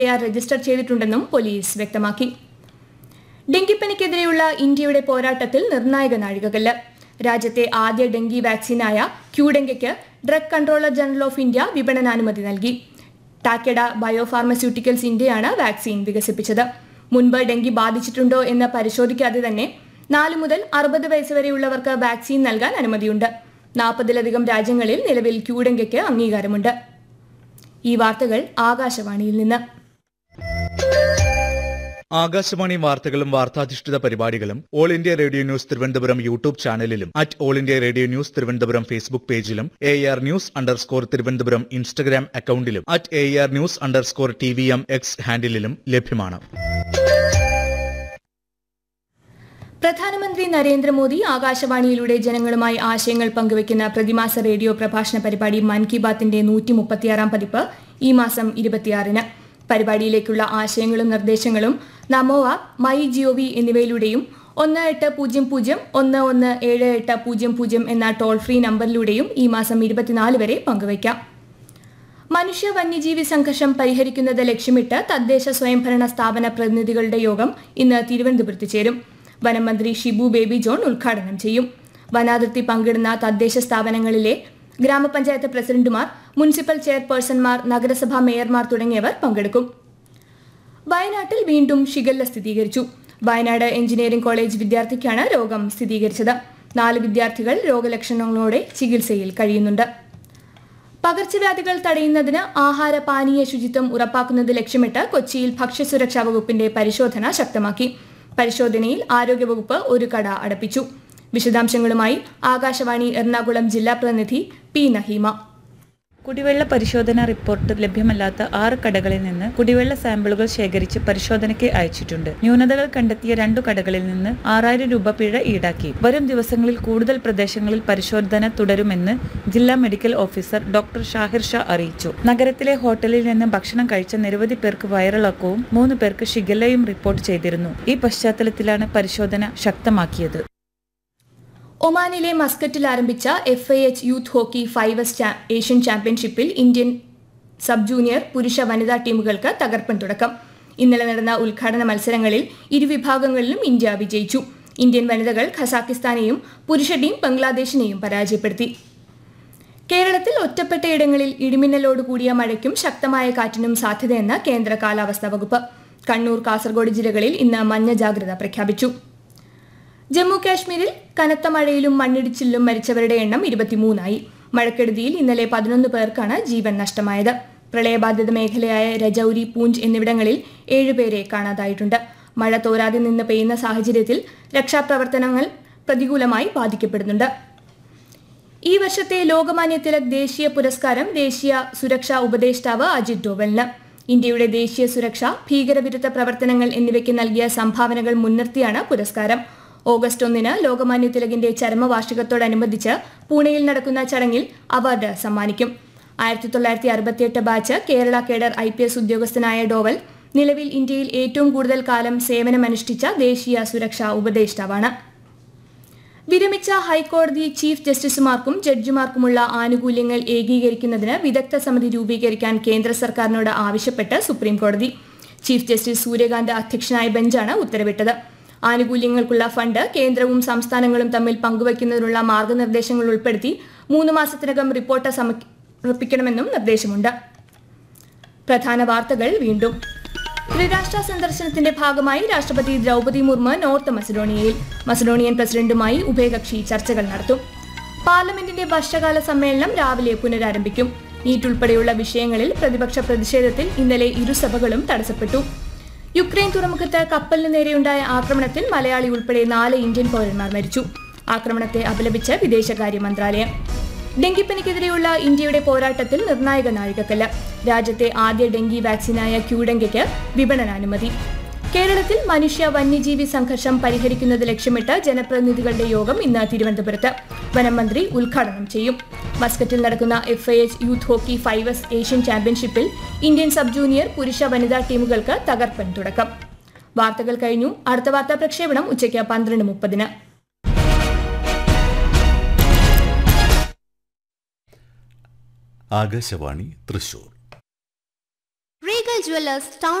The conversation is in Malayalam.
എഫ്ഐആർ രജിസ്റ്റർ ചെയ്തിട്ടുണ്ടെന്നും പോലീസ് വ്യക്തമാക്കി ഡെങ്കിപ്പനിക്കെതിരെയുള്ള ഇന്ത്യയുടെ പോരാട്ടത്തിൽ നിർണായക നാഴികകല്ല് രാജ്യത്തെ ആദ്യ ഡെങ്കി വാക്സിനായ ക്യൂഡെങ്കയ്ക്ക് drug controller general of India വിപണനാനുമതി നൽകി ടാക്കഡ ബയോഫാർമസ്യൂട്ടിക്കൽസ് ഇന്ത്യയാണ് വാക്സിൻ വികസിപ്പിച്ചത് മുൻപ് ഡെങ്കി ബാധിച്ചിട്ടുണ്ടോ എന്ന് പരിശോധിക്കാതെ തന്നെ നാല് മുതൽ അറുപത് വയസ്സ് വരെയുള്ളവർക്ക് വാക്സിൻ നൽകാൻ അനുമതിയുണ്ട് നാൽപ്പതിലധികം രാജ്യങ്ങളിൽ നിലവിൽ ക്യൂഡെങ്കയ്ക്ക് അംഗീകാരമുണ്ട് ഈ വാർത്തകൾ ആകാശവാണിയിൽ നിന്ന് ആകാശവാണി വാർത്തകളും വാർത്താധിഷ്ഠിത പരിപാടികളും all India radio news Thiruvananthapuram YouTube ചാനലിലും at all India radio news Thiruvananthapuram Facebook പേജിലും A R news underscore Thiruvananthapuram Instagram അക്കൌണ്ടിലും at A R news underscore T V M X ഹാൻഡിലും ലഭ്യമാണ് പ്രധാനമന്ത്രി നരേന്ദ്രമോദി ആകാശവാണിയിലൂടെ ജനങ്ങളുമായി ആശയങ്ങൾ പങ്കുവയ്ക്കുന്ന പ്രതിമാസ റേഡിയോ പ്രഭാഷണ പരിപാടി മൻ കി ബാത്തിന്റെ നൂറ്റി മുപ്പത്തിയാറാം പതിപ്പ് ഈ മാസം ഇരുപത്തിയാറിന് പരിപാടിയിലേക്കുള്ള ആശയങ്ങളും നിർദ്ദേശങ്ങളും നമോ ആപ്പ് മൈ ജിഒവി എന്നിവയിലൂടെയും ഒന്ന് എട്ട് പൂജ്യം പൂജ്യം ഒന്ന് ഒന്ന് ഏഴ് എട്ട് പൂജ്യം പൂജ്യം എന്ന ടോൾ ഫ്രീ നമ്പറിലൂടെയും ഈ മാസം ഇരുപത്തിനാല് വരെ പങ്കുവയ്ക്കാം മനുഷ്യ വന്യജീവി സംഘർഷം പരിഹരിക്കുന്നത് ലക്ഷ്യമിട്ട് തദ്ദേശ സ്വയംഭരണ സ്ഥാപന പ്രതിനിധികളുടെ യോഗം ഇന്ന് തിരുവനന്തപുരത്ത് ചേരും വനം മന്ത്രി ഷിബു ബേബി ജോൺ ഉദ്ഘാടനം ചെയ്യും വനാതിർത്തി പങ്കിടുന്ന തദ്ദേശ സ്ഥാപനങ്ങളിലെ ഗ്രാമപഞ്ചായത്ത് പ്രസിഡന്റുമാർ മുനിസിപ്പൽ ചെയർപേഴ്സൺമാർ നഗരസഭാ മേയർമാർ തുടങ്ങിയവർ പങ്കെടുക്കും വയനാട്ടിൽ വീണ്ടും ഷിഗല്ല സ്ഥിരീകരിച്ചു വയനാട് എഞ്ചിനീയറിംഗ് കോളേജ് വിദ്യാർത്ഥിക്കാണ് രോഗം സ്ഥിരീകരിച്ചത് നാല് വിദ്യാർത്ഥികൾ രോഗലക്ഷണങ്ങളോടെ ചികിത്സയിൽ കഴിയുന്നുണ്ട് പകർച്ചവ്യാധികൾ തടയുന്നതിന് ആഹാര പാനീയ ശുചിത്വം ഉറപ്പാക്കുന്നത് ലക്ഷ്യമിട്ട് കൊച്ചിയിൽ ഭക്ഷ്യസുരക്ഷാ വകുപ്പിന്റെ പരിശോധന ശക്തമാക്കി പരിശോധനയിൽ ആരോഗ്യവകുപ്പ് ഒരു കട അടപ്പിച്ചു വിശദാംശങ്ങളുമായി ആകാശവാണി എറണാകുളം ജില്ലാ പ്രതിനിധി പി നഹീമ കുടിവെള്ള പരിശോധനാ റിപ്പോർട്ട് ലഭ്യമല്ലാത്ത ആറ് കടകളിൽ നിന്ന് കുടിവെള്ള സാമ്പിളുകൾ ശേഖരിച്ച് പരിശോധനയ്ക്ക് അയച്ചിട്ടുണ്ട് ന്യൂനതകൾ കണ്ടെത്തിയ രണ്ടു കടകളിൽ നിന്ന് ആറായിരം രൂപ പിഴ ഈടാക്കി വരും ദിവസങ്ങളിൽ കൂടുതൽ പ്രദേശങ്ങളിൽ പരിശോധന തുടരുമെന്ന് ജില്ലാ medical officer doctor Shahir Shah അറിയിച്ചു നഗരത്തിലെ ഹോട്ടലിൽ നിന്ന് ഭക്ഷണം കഴിച്ച നിരവധി പേർക്ക് വയറിളക്കവും മൂന്ന് പേർക്ക് ഷിഗല്ലയും റിപ്പോർട്ട് ചെയ്തിരുന്നു ഈ പശ്ചാത്തലത്തിലാണ് പരിശോധന ശക്തമാക്കിയത് ഒമാനിലെ മസ്കറ്റിൽ ആരംഭിച്ച F I H youth hockey fives ചാ- ഏഷ്യൻ ചാമ്പ്യൻഷിപ്പിൽ ഇന്ത്യൻ സബ് ജൂനിയർ പുരുഷ വനിതാ ടീമുകൾക്ക് തകർപ്പൻ തുടക്കം ഇന്നലെ നടന്ന ഉദ്ഘാടന മത്സരങ്ങളിൽ ഇരുവിഭാഗങ്ങളിലും ഇന്ത്യ വിജയിച്ചു ഇന്ത്യൻ വനിതകൾ ഖസാക്കിസ്ഥാനെയും പുരുഷ ടീം ബംഗ്ലാദേശിനെയും പരാജയപ്പെടുത്തി കേരളത്തിൽ ഒറ്റപ്പെട്ടയിടങ്ങളിൽ ഇടിമിന്നലോട് കൂടിയ മഴയ്ക്കും ശക്തമായ കാറ്റിനും സാധ്യതയെന്ന് കേന്ദ്ര കാലാവസ്ഥാ വകുപ്പ് കണ്ണൂർ കാസർഗോഡ് ജില്ലകളിൽ ഇന്ന് മഞ്ഞ ജാഗ്രത പ്രഖ്യാപിച്ചു ജമ്മു കാശ്മീരിൽ കനത്ത മഴയിലും മണ്ണിടിച്ചിലും മരിച്ചവരുടെ എണ്ണം ഇരുപത്തിമൂന്നായി മഴക്കെടുതിയിൽ ഇന്നലെ പതിനൊന്ന് പേർക്കാണ് ജീവൻ നഷ്ടമായത് പ്രളയബാധിത മേഖലയായ രജൌരി പൂഞ്ച് എന്നിവിടങ്ങളിൽ ഏഴുപേരെ കാണാതായിട്ടുണ്ട് മഴ തോരാതെ നിന്ന് പെയ്യുന്ന സാഹചര്യത്തിൽ രക്ഷാപ്രവർത്തനങ്ങൾ പ്രതികൂലമായി ബാധിക്കപ്പെടുന്നുണ്ട് ഈ വർഷത്തെ ലോകമാന്യ തിലക് ദേശീയ പുരസ്കാരം ദേശീയ സുരക്ഷാ ഉപദേഷ്ടാവ് അജിത് ഡോവലിന് ഇന്ത്യയുടെ ദേശീയ സുരക്ഷ ഭീകരവിരുദ്ധ പ്രവർത്തനങ്ങൾ എന്നിവയ്ക്ക് നൽകിയ സംഭാവനകൾ മുൻനിർത്തിയാണ് പുരസ്കാരം ഓഗസ്റ്റ് ഒന്നിന് ലോകമാന്യ തിലകിന്റെ ചരമവാർഷികത്തോടനുബന്ധിച്ച് പൂനെയിൽ നടക്കുന്ന ചടങ്ങിൽ അവാർഡ് സമ്മാനിക്കും ആയിരത്തി തൊള്ളായിരത്തി അറുപത്തിയെട്ട് batch Kerala cadre I P S ഉദ്യോഗസ്ഥനായ ഡോവൽ നിലവിൽ ഇന്ത്യയിൽ ഏറ്റവും കൂടുതൽ കാലം സേവനമനുഷ്ഠിച്ച ദേശീയ സുരക്ഷാ ഉപദേഷ്ടാവാണ് വിരമിച്ച ഹൈക്കോടതി ചീഫ് ജസ്റ്റിസുമാർക്കും ജഡ്ജിമാർക്കുമുള്ള ആനുകൂല്യങ്ങൾ ഏകീകരിക്കുന്നതിന് വിദഗ്ധ സമിതി രൂപീകരിക്കാൻ കേന്ദ്ര സർക്കാരിനോട് ആവശ്യപ്പെട്ട് സുപ്രീം കോടതി ചീഫ് ജസ്റ്റിസ് സൂര്യകാന്ത് അധ്യക്ഷനായ ബെഞ്ചാണ് ഉത്തരവിട്ടത് ആനുകൂല്യങ്ങൾക്കുള്ള ഫണ്ട് കേന്ദ്രവും സംസ്ഥാനങ്ങളും തമ്മിൽ പങ്കുവയ്ക്കുന്നതിനുള്ള മാർഗനിർദ്ദേശങ്ങൾ ഉൾപ്പെടുത്തി മൂന്ന് മാസത്തിനകം റിപ്പോർട്ട് സമർപ്പിക്കണമെന്നും നിർദ്ദേശമുണ്ട് പ്രധാന വാർത്തകൾ വീണ്ടും ത്രിരാഷ്ട്ര സന്ദർശനത്തിന്റെ ഭാഗമായി രാഷ്ട്രപതി ദ്രൗപദി മുർമു നോർത്ത് മസഡോണിയയിൽ മസഡോണിയൻ പ്രസിഡന്റുമായി ഉഭയകക്ഷി ചർച്ചകൾ നടത്തും പാർലമെന്റിന്റെ വർഷകാല സമ്മേളനം രാവിലെ പുനരാരംഭിക്കും നീറ്റ് ഉൾപ്പെടെയുള്ള വിഷയങ്ങളിൽ പ്രതിപക്ഷ പ്രതിഷേധത്തിൽ ഇന്നലെ ഇരുസഭകളും തടസ്സപ്പെട്ടു യുക്രൈൻ തുറമുഖത്ത് കപ്പലിന് നേരെയുണ്ടായ ആക്രമണത്തിൽ മലയാളി ഉൾപ്പെടെ നാല് ഇന്ത്യൻ പൗരന്മാർ മരിച്ചു ആക്രമണത്തെ അപലപിച്ച് വിദേശകാര്യ മന്ത്രാലയം ഡെങ്കിപ്പനിക്കെതിരെയുള്ള ഇന്ത്യയുടെ പോരാട്ടത്തിൽ നിർണായക നാഴികക്കല്ല് രാജ്യത്തെ ആദ്യ ഡെങ്കി വാക്സിനായ ക്യൂഡെങ്കയ്ക്ക് വിപണനാനുമതി കേരളത്തിൽ മനുഷ്യ വന്യജീവി സംഘർഷം പരിഹരിക്കുന്നത് ലക്ഷ്യമിട്ട് ജനപ്രതിനിധികളുടെ യോഗം ഇന്ന് തിരുവനന്തപുരത്ത് വനം മന്ത്രി ഉദ്ഘാടനം ചെയ്യും മസ്കറ്റിൽ നടക്കുന്ന F I H youth hockey fives Asian ചാമ്പ്യൻഷിപ്പിൽ ഇന്ത്യൻ സബ് ജൂനിയർ പുരുഷ വനിതാ ടീമുകൾക്ക് തകർപ്പൻ തുടക്കം വാർത്തകൾ കഴിഞ്ഞു അടുത്ത വാർത്താ പ്രക്ഷേപണം ഉച്ചയ്ക്ക് പന്ത്രണ്ട് മുപ്പതിന് Akashvani Thrissur Regal Jewellers town